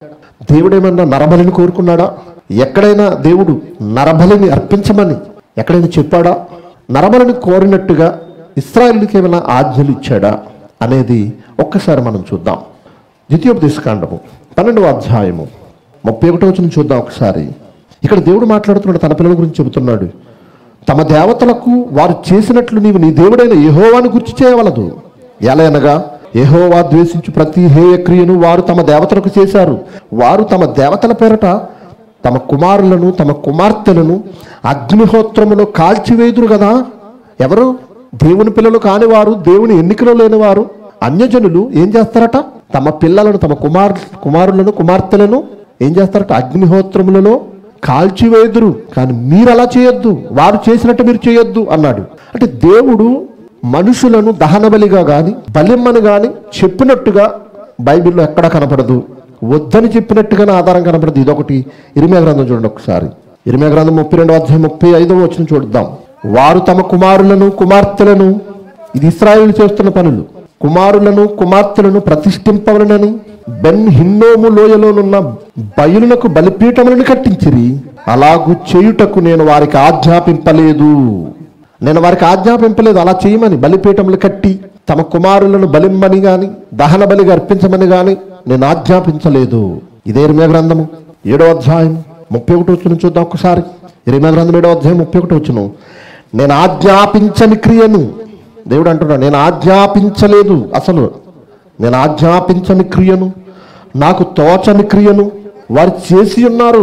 దేవుడేమన్నా నరబలిని కోరుకున్నాడా ఎక్కడైనా దేవుడు నరబలిని అర్పించమని ఎక్కడైనా చెప్పాడా నరబలిని కోరినట్టుగా ఇస్రాయల్కి ఏమైనా ఆజ్ఞలు ఇచ్చాడా అనేది ఒక్కసారి మనం చూద్దాం ద్వితీయోపదేశకాండము పన్నెండవ అధ్యాయము ముప్పై ఒకటో వచ్చిన చూద్దాం ఒకసారి ఇక్కడ దేవుడు మాట్లాడుతున్నాడు తన పిల్లల గురించి చెబుతున్నాడు తమ దేవతలకు వారు చేసినట్లు నీవు నీ దేవుడైన యెహోవాను గుర్తు చేయవలదు ఎలయనగా యెహోవా ద్వేషించు ప్రతి హేయ క్రియను వారు తమ దేవతలకు చేశారు వారు తమ దేవతల పేరట తమ కుమారులను తమ కుమార్తెలను అగ్నిహోత్రములో కాల్చివేదురు కదా ఎవరు దేవుని పిల్లలు కానివారు దేవుని ఎన్నికలో లేనివారు అన్యజనులు ఏం చేస్తారట తమ పిల్లలను తమ కుమార్ కుమారులను కుమార్తెలను ఏం చేస్తారట అగ్నిహోత్రములలో కాల్చివేదురు కానీ మీరు అలా చేయొద్దు వారు చేసినట్టు మీరు చేయొద్దు అన్నాడు అంటే దేవుడు మనుషులను దహనబలిగా గాని బలిమ్మని గాని చెప్పినట్టుగా బైబిల్లో ఎక్కడ కనపడదు వద్దని చెప్పినట్టుగానే ఆధారం కనపడదు ఇదొకటి ఇరిమే గ్రంథం చూడండి ఒకసారి ఇరిమే గ్రంథం ముప్పై రెండు అధ్యాయం ముప్పై ఐదవ వచ్చిన చూద్దాం వారు తమ కుమారులను కుమార్తెలను ఇది ఇస్రాయేల్ చేస్తున్న పనులు కుమారులను కుమార్తెలను ప్రతిష్ఠింపవలనని బెన్ హిన్నోము లోయలోనున్న బయలునకు బలిపీఠములను కట్టించిరి అలాగు చేయుటకు నేను వారికి ఆజ్ఞాపింపలేదు నేను వారికి ఆజ్ఞాపింపలేదు అలా చేయమని బలిపీఠములు కట్టి తమ కుమారులను బలిమ్మని గాని దహన బలిగా అర్పించమని గాని నేను ఆజ్ఞాపించలేదు ఇదే ఇరిమే గ్రంథము ఏడో అధ్యాయం ముప్పై ఒకటి వచ్చిన చూద్దాం ఒకసారి ఇరిమే గ్రంథం ఏడో అధ్యాయం ముప్పై ఒకటి వచ్చును నేను ఆజ్ఞాపించని క్రియను దేవుడు అంటున్నాడు నేను ఆజ్ఞాపించలేదు అసలు నేను ఆజ్ఞాపించని క్రియను నాకు తోచని క్రియను వారు చేసి ఉన్నారు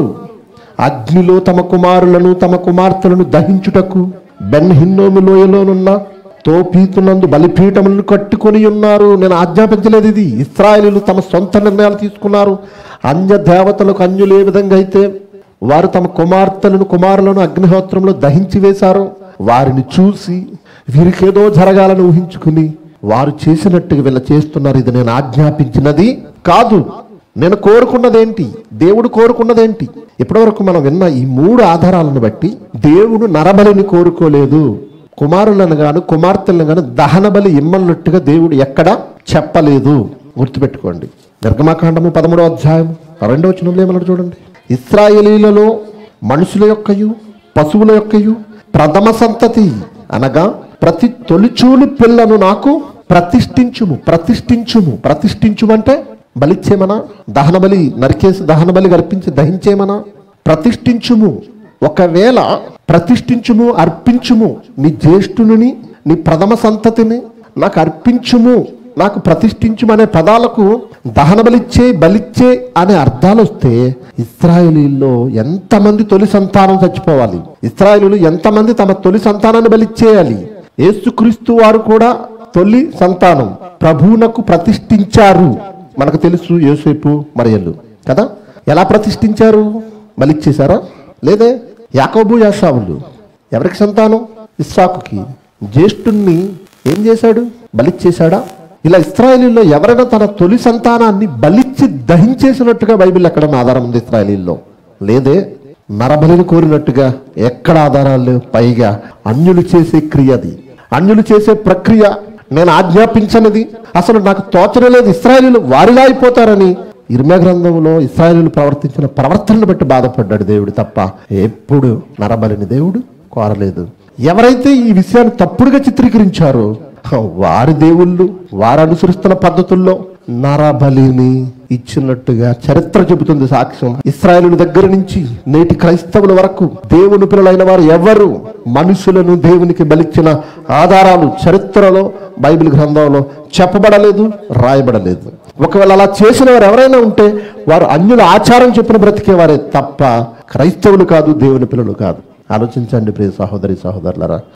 అగ్నిలో తమ కుమారులను తమ కుమార్తెలను దహించుటకు బెన్ హిన్నోమి లోయలోనున్న తోపీతునందు బలిపీఠములను కట్టుకొని ఉన్నారు నేను ఆజ్ఞాపించలేదు ఇది ఇస్రాయేలీలు తమ సొంత నిర్ణయాలు తీసుకున్నారు అన్య దేవతలకు అన్యులు ఏ విధంగా అయితే వారు తమ కుమార్తెలను కుమారులను అగ్నిహోత్రంలో దహించి వేశారు వారిని చూసి వీరికేదో జరగాలని ఊహించుకుని వారు చేసినట్టుగా వీళ్ళ చేస్తున్నారు ఇది నేను ఆజ్ఞాపించినది కాదు నేను కోరుకున్నదేంటి దేవుడు కోరుకున్నదేంటి ఇప్పటివరకు మనం విన్న ఈ మూడు ఆధారాలను బట్టి దేవుడు నరబలిని కోరుకోలేదు కుమారులను గాను కుమార్తెలను గాను దహన బలి ఇమ్మన్నట్టుగా దేవుడు ఎక్కడ చెప్పలేదు గుర్తుపెట్టుకోండి నిర్గమాకాండము పదమూడో అధ్యాయం రెండవ వచనంలో ఏమన్నాడు చూడండి ఇస్రాయేలీలలో మనుషుల యొక్కయు పశువుల యొక్కయు ప్రథమ సంతతి అనగా ప్రతి తొలిచూలు పిల్లను నాకు ప్రతిష్ఠించుము ప్రతిష్ఠించుము ప్రతిష్ఠించుమంటే బలిచ్చేమనా దహన బలి నరికేసి దహన బలి అర్పించి దహించేమనా ప్రతిష్ఠించుము ఒకవేళ ప్రతిష్ఠించుము అర్పించుము నీ జ్యేష్ఠుని నీ ప్రథమ సంతతిని నాకు అర్పించుము నాకు ప్రతిష్ఠించుము అనే పదాలకు దహన బలిచ్చే బలిచ్చే అనే అర్థాలు వస్తే ఇస్రాయేలీల్లో ఎంతమంది తొలి సంతానం చచ్చిపోవాలి ఇస్రాయేలీలు ఎంతమంది తమ తొలి సంతానాన్ని బలిచ్చేయాలి యేసుక్రీస్తు వారు కూడా తొలి సంతానం ప్రభువునకు ప్రతిష్ఠించారు మనకు తెలుసు యోసేపు మరియలు కదా ఎలా ప్రతిష్ఠించారు బలిచ్చేశారా లేదే యాకోబు యాషావులు ఎవరికి సంతానం ఇస్సాకుకి జ్యేష్ఠుణ్ణి ఏం చేశాడు బలిచ్చేశాడా ఇలా ఇస్రాయేలీల్లో ఎవరైనా తన తొలి సంతానాన్ని బలిచ్చి దహించేసినట్టుగా బైబిల్ ఎక్కడ ఆధారం ఉంది ఇస్రాయేలీల్లో లేదే నరబలిని కోరినట్టుగా ఎక్కడ ఆధారాలు లేవు పైగా అన్యులు చేసే క్రియ అది అన్యులు చేసే ప్రక్రియ నేను ఆజ్ఞాపించనిది అసలు నాకు తోచనలేదు ఇస్రాయేలీలు వారిలా అయిపోతారని ఇర్మ్యా గ్రంథంలో ఇస్రాయేలీలు ప్రవర్తించిన ప్రవర్తనను బట్టి బాధపడ్డాడు దేవుడు తప్ప ఎప్పుడు నరబలిని దేవుడు కోరలేదు ఎవరైతే ఈ విషయాన్ని తప్పుడుగా చిత్రీకరించారో వారి దేవుళ్ళు వారు అనుసరిస్తున్న పద్ధతుల్లో నరబలిని ఇచ్చినట్టుగా చరిత్ర చెబుతుంది సాక్ష్యం ఇస్రాయేలు దగ్గర నుంచి నేటి క్రైస్తవుల వరకు దేవుని పిల్లలైన వారు ఎవరు మనుషులను దేవునికి బలిచ్చిన ఆధారాలు చరిత్రలో బైబిల్ గ్రంథంలో చెప్పబడలేదు రాయబడలేదు ఒకవేళ అలా చేసిన వారు ఎవరైనా ఉంటే వారు అన్యుల ఆచారం చెప్పిన బ్రతికేవారే తప్ప క్రైస్తవులు కాదు దేవుని పిల్లలు కాదు ఆలోచించండి ప్రియ సహోదరి సహోదరులరా